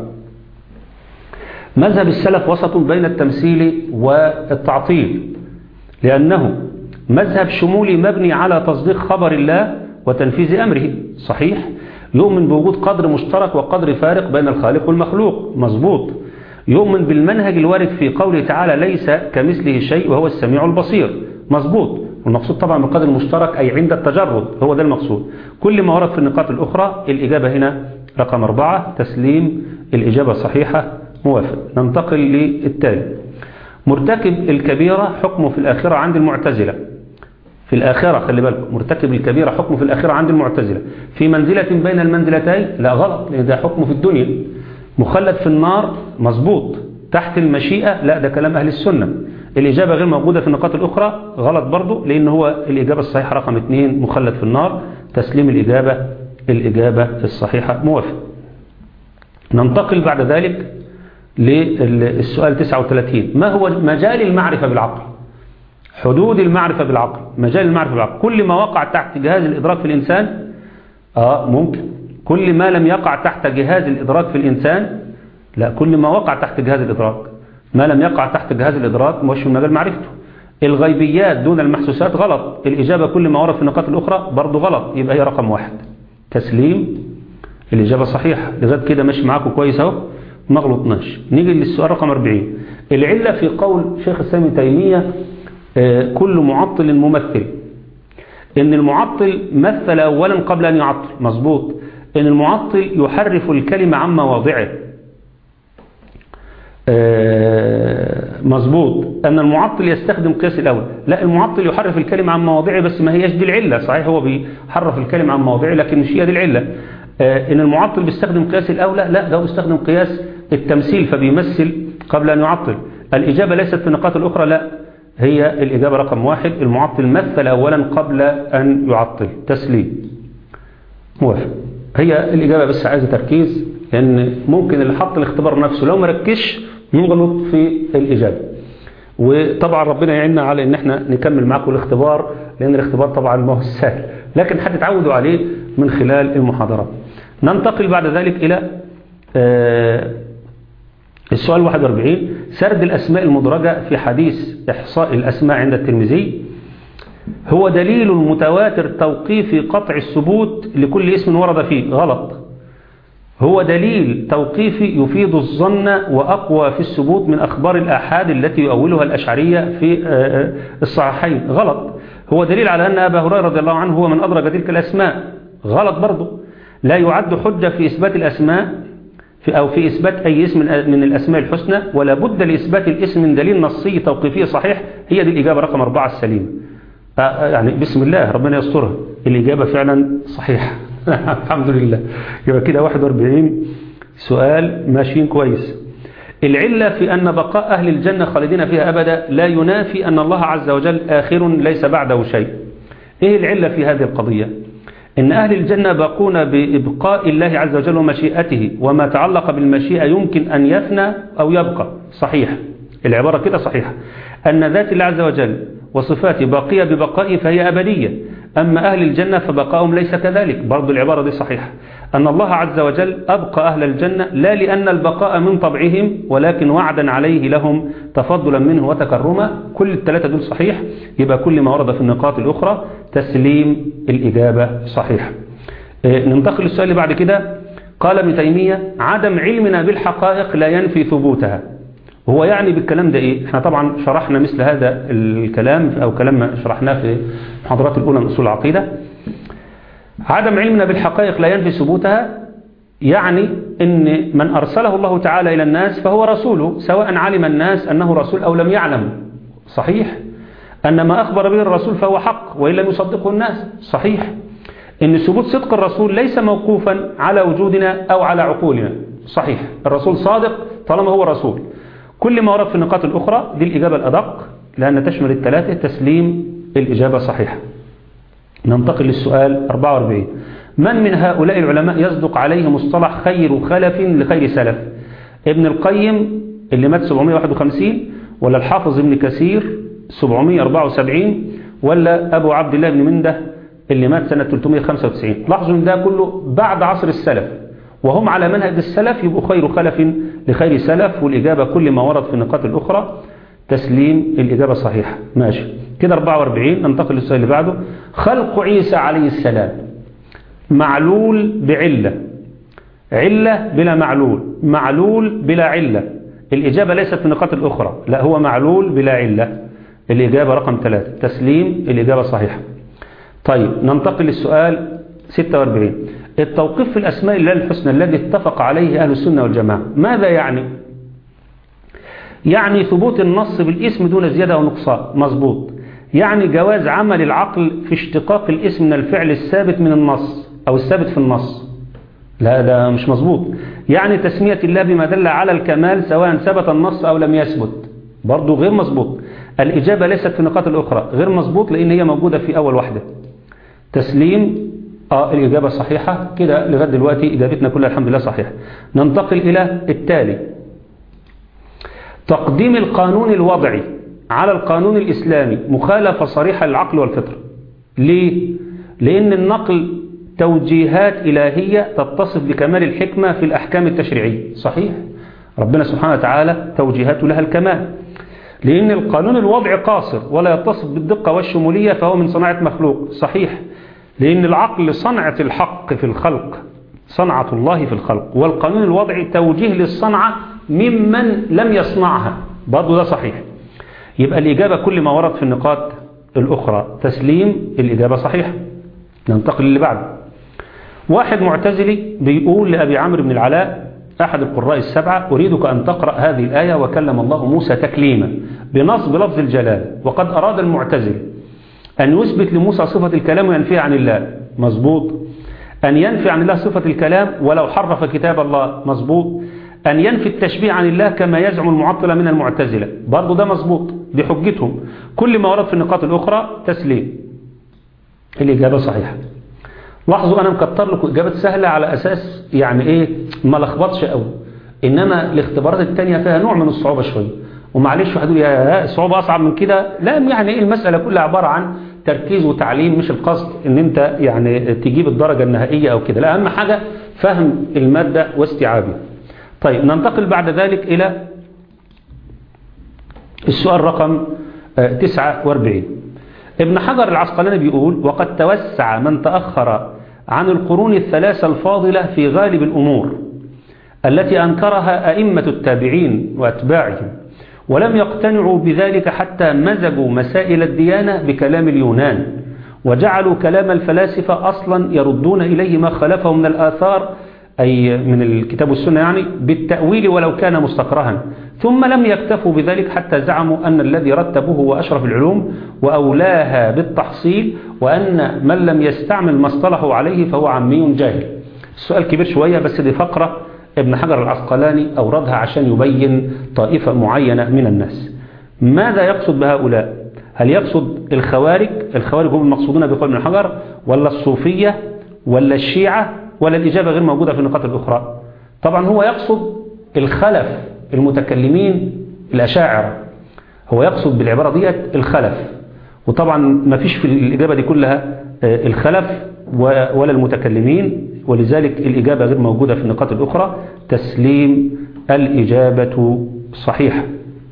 مذهب السلف وسط بين التمثيل والتعطيل لأنه مذهب شمولي مبني على تصديق خبر الله وتنفيذ أمره صحيح يؤمن بوجود قدر مشترك وقدر فارق بين الخالق والمخلوق مظبوط يؤمن بالمنهج الوارد في قوله تعالى ليس كمثله شيء وهو السميع البصير مظبوط والمقصود طبعا بالقدر المشترك أي عند التجرد هو ده المقصود كل ما ورد في النقاط الأخرى الإجابة هنا رقم أربعة تسليم الإجابة صحيحة موافق ننتقل للتالي مرتكب الكبيرة حكمه في الآخرة عند المعتزلة في الآخرة خلي بالكم مرتكب الكبيرة حكمه في الآخرة عند المعتزلة في منزلة بين المنزلتين لا غلط لأن ده حكمه في الدنيا مخلد في النار مظبوط تحت المشيئة لا ده كلام أهل السنة الإجابة غير موجودة في النقاط الأخرى غلط برضو لأن هو الإجابة الصحيحة رقم اثنين مخلد في النار تسليم الإجابة الإجابة الصحيحة موافق ننتقل بعد ذلك للسؤال 39 ما هو مجال المعرفة بالعقل حدود المعرفة بالعقل مجال المعرفة بالعقل كل ما وقع تحت جهاز الإدراك في الإنسان آه ممكن كل ما لم يقع تحت جهاز الإدراك في الإنسان لا كل ما وقع تحت جهاز الإدراك ما لم يقع تحت جهاز الإدراك مش من مجال معرفته الغيبيات دون المحسوسات غلط الإجابة كل ما ورد في النقاط الأخرى برضو غلط يبقى هي رقم واحد تسليم الإجابة صحيحة لغاية كده ماشي معاكم كويس اهو ما غلطناش نيجي للسؤال رقم 40 العلة في قول شيخ السامي تيمية آه كل معطل ممثل ان المعطل مثل اولا قبل ان يعطل مظبوط ان المعطل يحرف الكلمة عن مواضعه آه مظبوط ان المعطل يستخدم قياس الاول لا المعطل يحرف الكلمة عن مواضعه بس ما هيش دي العلة صحيح هو بيحرف الكلمة عن مواضعه لكن مش هي دي العلة آه ان المعطل بيستخدم قياس الاولى لا ده هو بيستخدم قياس التمثيل فبيمثل قبل ان يعطل الإجابة ليست في النقاط الأخرى لا هي الإجابة رقم واحد المعطل مثل أولا قبل أن يعطل تسليم موافق هي الإجابة بس عايزة تركيز لأن ممكن اللي حط الاختبار نفسه لو ما ركش يغلط في الإجابة وطبعا ربنا يعيننا على ان احنا نكمل معاكم الاختبار لان الاختبار طبعا ما هو سهل لكن هتتعودوا عليه من خلال المحاضرات ننتقل بعد ذلك الى آه السؤال 41 سرد الاسماء المدرجة في حديث احصاء الاسماء عند الترمذي هو دليل متواتر توقيفي قطع الثبوت لكل اسم ورد فيه غلط هو دليل توقيفي يفيد الظن وأقوى في الثبوت من أخبار الآحاد التي يؤولها الأشعرية في الصحيحين غلط هو دليل على أن أبا هريرة رضي الله عنه هو من أدرج تلك الأسماء غلط برضه لا يعد حجة في إثبات الأسماء في أو في إثبات أي اسم من الأسماء الحسنى ولا بد لإثبات الاسم من دليل نصي توقيفي صحيح هي دي الإجابة رقم أربعة السليمة يعني بسم الله ربنا يسترها الإجابة فعلا صحيحة الحمد لله يبقى كده 41 سؤال ماشيين كويس العلة في أن بقاء أهل الجنة خالدين فيها أبدا لا ينافي أن الله عز وجل آخر ليس بعده شيء إيه العلة في هذه القضية إن أهل الجنة باقون بإبقاء الله عز وجل ومشيئته وما تعلق بالمشيئة يمكن أن يفنى أو يبقى صحيح العبارة كده صحيحة أن ذات الله عز وجل وصفاته باقية ببقائه فهي أبدية أما أهل الجنة فبقاؤهم ليس كذلك برضو العبارة دي صحيحة أن الله عز وجل أبقى أهل الجنة لا لأن البقاء من طبعهم ولكن وعدا عليه لهم تفضلا منه وتكرما كل الثلاثة دول صحيح يبقى كل ما ورد في النقاط الأخرى تسليم الإجابة صحيح ننتقل للسؤال اللي بعد كده قال ابن تيمية عدم علمنا بالحقائق لا ينفي ثبوتها هو يعني بالكلام ده ايه احنا طبعا شرحنا مثل هذا الكلام او كلام شرحناه في المحاضرات الاولى من اصول العقيده عدم علمنا بالحقائق لا ينفي ثبوتها يعني ان من ارسله الله تعالى الى الناس فهو رسوله سواء علم الناس انه رسول او لم يعلم صحيح ان ما اخبر به الرسول فهو حق وان لم يصدقه الناس صحيح ان ثبوت صدق الرسول ليس موقوفا على وجودنا او على عقولنا صحيح الرسول صادق طالما هو رسول كل ما ورد في النقاط الأخرى دي الإجابة الأدق لأن تشمل الثلاثة تسليم الإجابة صحيحة ننتقل للسؤال 44 من من هؤلاء العلماء يصدق عليه مصطلح خير خلف لخير سلف ابن القيم اللي مات 751 ولا الحافظ ابن كثير 774 ولا أبو عبد الله بن منده اللي مات سنة 395 لاحظوا ان ده كله بعد عصر السلف وهم على منهج السلف يبقوا خير خلف لخير سلف والإجابة كل ما ورد في النقاط الأخرى تسليم الإجابة صحيحة ماشي كده 44 ننتقل للسؤال اللي بعده خلق عيسى عليه السلام معلول بعلة علة بلا معلول معلول بلا علة الإجابة ليست في النقاط الأخرى لا هو معلول بلا علة الإجابة رقم 3 تسليم الإجابة صحيحة طيب ننتقل للسؤال 46 التوقيف في الأسماء الله الحسنى الذي اتفق عليه أهل السنة والجماعة ماذا يعني يعني ثبوت النص بالاسم دون زيادة أو نقصان مظبوط يعني جواز عمل العقل في اشتقاق الاسم من الفعل الثابت من النص أو الثابت في النص لا ده مش مظبوط يعني تسمية الله بما دل على الكمال سواء ثبت النص أو لم يثبت برضه غير مظبوط الإجابة ليست في النقاط الأخرى غير مظبوط لأن هي موجودة في أول واحدة تسليم آه الإجابة صحيحة كده لغاية دلوقتي إجابتنا كلها الحمد لله صحيحة ننتقل إلى التالي تقديم القانون الوضعي على القانون الإسلامي مخالفة صريحة للعقل والفطرة ليه؟ لأن النقل توجيهات إلهية تتصف بكمال الحكمة في الأحكام التشريعية صحيح ربنا سبحانه وتعالى توجيهاته لها الكمال لأن القانون الوضعي قاصر ولا يتصف بالدقة والشمولية فهو من صناعة مخلوق صحيح لأن العقل صنعة الحق في الخلق صنعة الله في الخلق والقانون الوضعي توجيه للصنعة ممن لم يصنعها برضو ده صحيح يبقى الإجابة كل ما ورد في النقاط الأخرى تسليم الإجابة صحيحة ننتقل اللي بعده واحد معتزلي بيقول لأبي عمرو بن العلاء أحد القراء السبعة أريدك أن تقرأ هذه الآية وكلم الله موسى تكليما بنصب لفظ الجلال وقد أراد المعتزل أن يثبت لموسى صفة الكلام وينفيها عن الله مظبوط أن ينفي عن الله صفة الكلام ولو حرف كتاب الله مظبوط أن ينفي التشبيه عن الله كما يزعم المعطلة من المعتزلة برضو ده مظبوط دي حجتهم كل ما ورد في النقاط الأخرى تسليم الإجابة صحيحة لاحظوا أنا مكتر لكم إجابات سهلة على أساس يعني إيه ما لخبطش قوي إنما الاختبارات التانية فيها نوع من الصعوبة شوية ومعلش واحد يقول يا صعوبة أصعب من كده لا يعني إيه المسألة كلها عبارة عن تركيز وتعليم مش القصد إن أنت يعني تجيب الدرجة النهائية أو كده لا أهم حاجة فهم المادة واستيعابها طيب ننتقل بعد ذلك إلى السؤال رقم 49 ابن حجر العسقلاني بيقول وقد توسع من تأخر عن القرون الثلاثة الفاضلة في غالب الأمور التي أنكرها أئمة التابعين وأتباعهم ولم يقتنعوا بذلك حتى مزجوا مسائل الديانة بكلام اليونان وجعلوا كلام الفلاسفة أصلا يردون إليه ما خلفه من الآثار أي من الكتاب والسنة يعني بالتأويل ولو كان مستقرها ثم لم يكتفوا بذلك حتى زعموا أن الذي رتبوه هو أشرف العلوم وأولاها بالتحصيل وأن من لم يستعمل ما اصطلحوا عليه فهو عمي جاهل السؤال كبير شوية بس دي فقرة ابن حجر العسقلاني أوردها عشان يبين طائفة معينة من الناس ماذا يقصد بهؤلاء هل يقصد الخوارج الخوارج هم المقصودون بقول ابن حجر ولا الصوفية ولا الشيعة ولا الإجابة غير موجودة في النقاط الأخرى طبعا هو يقصد الخلف المتكلمين الأشاعرة هو يقصد بالعبارة ديت الخلف وطبعا ما فيش في الإجابة دي كلها الخلف ولا المتكلمين ولذلك الإجابة غير موجودة في النقاط الأخرى تسليم الإجابة صحيحة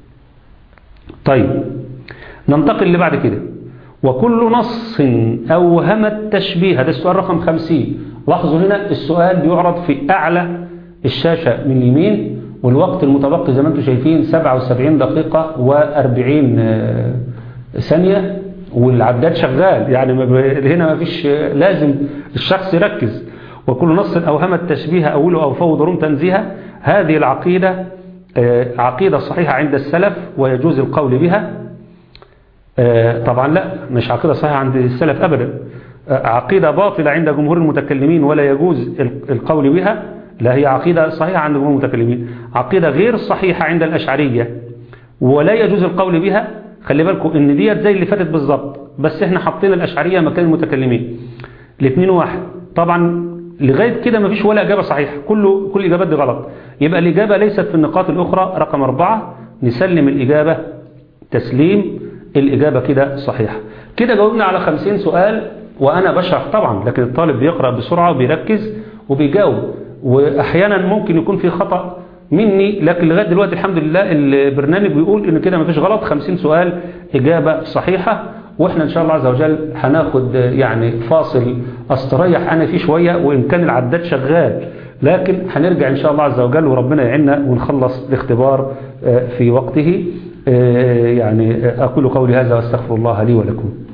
طيب ننتقل اللي بعد كده وكل نص أوهم التشبيه هذا السؤال رقم خمسين لاحظوا هنا السؤال بيعرض في أعلى الشاشة من اليمين والوقت المتبقي زي ما انتم شايفين 77 دقيقة و40 ثانية والعداد شغال يعني هنا ما فيش لازم الشخص يركز وكل نص أوهم التشبيه أوله أو فوض روم تنزيها هذه العقيدة عقيدة صحيحة عند السلف ويجوز القول بها طبعا لا مش عقيدة صحيحة عند السلف أبدا عقيدة باطلة عند جمهور المتكلمين ولا يجوز القول بها لا هي عقيدة صحيحة عند جمهور المتكلمين عقيدة غير صحيحة عند الأشعرية ولا يجوز القول بها خلي بالكم ان ديت زي اللي فاتت بالظبط بس احنا حطينا الأشعرية مكان المتكلمين الاثنين واحد طبعا لغاية كده مفيش ولا إجابة صحيحة كله كل الإجابات دي غلط يبقى الإجابة ليست في النقاط الأخرى رقم أربعة نسلم الإجابة تسليم الإجابة كده صحيحة كده جاوبنا على خمسين سؤال وأنا بشرح طبعا لكن الطالب بيقرأ بسرعة وبيركز وبيجاوب وأحيانا ممكن يكون في خطأ مني لكن لغاية دلوقتي الحمد لله البرنامج بيقول إن كده مفيش غلط خمسين سؤال إجابة صحيحة وإحنا إن شاء الله عز وجل هناخد يعني فاصل أستريح أنا فيه شوية وإن كان العداد شغال لكن هنرجع إن شاء الله عز وجل وربنا يعيننا ونخلص الاختبار في وقته يعني أقول قولي هذا واستغفر الله لي ولكم